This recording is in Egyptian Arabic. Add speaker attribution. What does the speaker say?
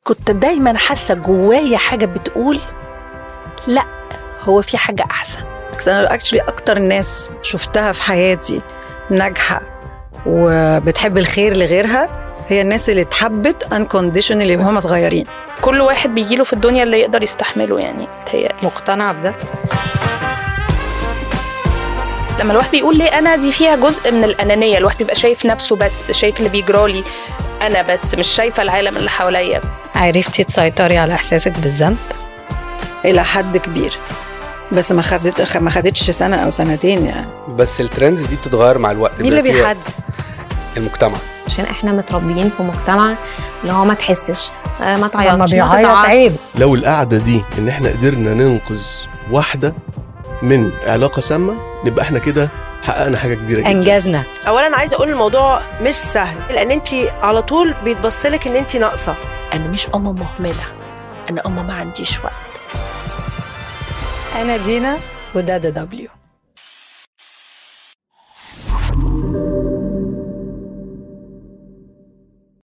Speaker 1: كنت دايما حاسه جوايا حاجه بتقول لا هو في حاجه احسن
Speaker 2: بس انا اكشلي اكتر ناس شفتها في حياتي ناجحه وبتحب الخير لغيرها هي الناس اللي اتحبت انكونديشنالي وهم صغيرين
Speaker 3: كل واحد بيجيله في الدنيا اللي يقدر يستحمله يعني تهيألي
Speaker 2: مقتنعه بده
Speaker 3: لما الواحد بيقول ليه انا دي فيها جزء من الانانيه الواحد بيبقى شايف نفسه بس شايف اللي بيجرالي انا بس مش شايفه العالم اللي حواليا
Speaker 4: عرفتي تسيطري على احساسك بالذنب
Speaker 2: الى حد كبير بس ما خدت ما خدتش سنه او سنتين يعني
Speaker 5: بس الترندز دي بتتغير مع الوقت
Speaker 4: مين اللي
Speaker 5: بيبقى فيها
Speaker 4: بيحدد
Speaker 5: المجتمع
Speaker 6: عشان احنا متربيين في مجتمع اللي هو ما تحسش آه، ما
Speaker 4: لما
Speaker 6: تعيطش ما
Speaker 4: بيعيط
Speaker 6: تتعاطش
Speaker 4: عيب
Speaker 7: لو القعدة دي إن إحنا قدرنا ننقذ واحدة من علاقة سامة نبقى إحنا كده حققنا حاجة كبيرة جدا
Speaker 4: انجزنا
Speaker 8: اولا عايزه اقول الموضوع مش سهل لان انت على طول بيتبصلك ان انت ناقصه
Speaker 1: انا مش ام مهمله انا ام ما عنديش وقت
Speaker 4: انا دينا وده ده دبليو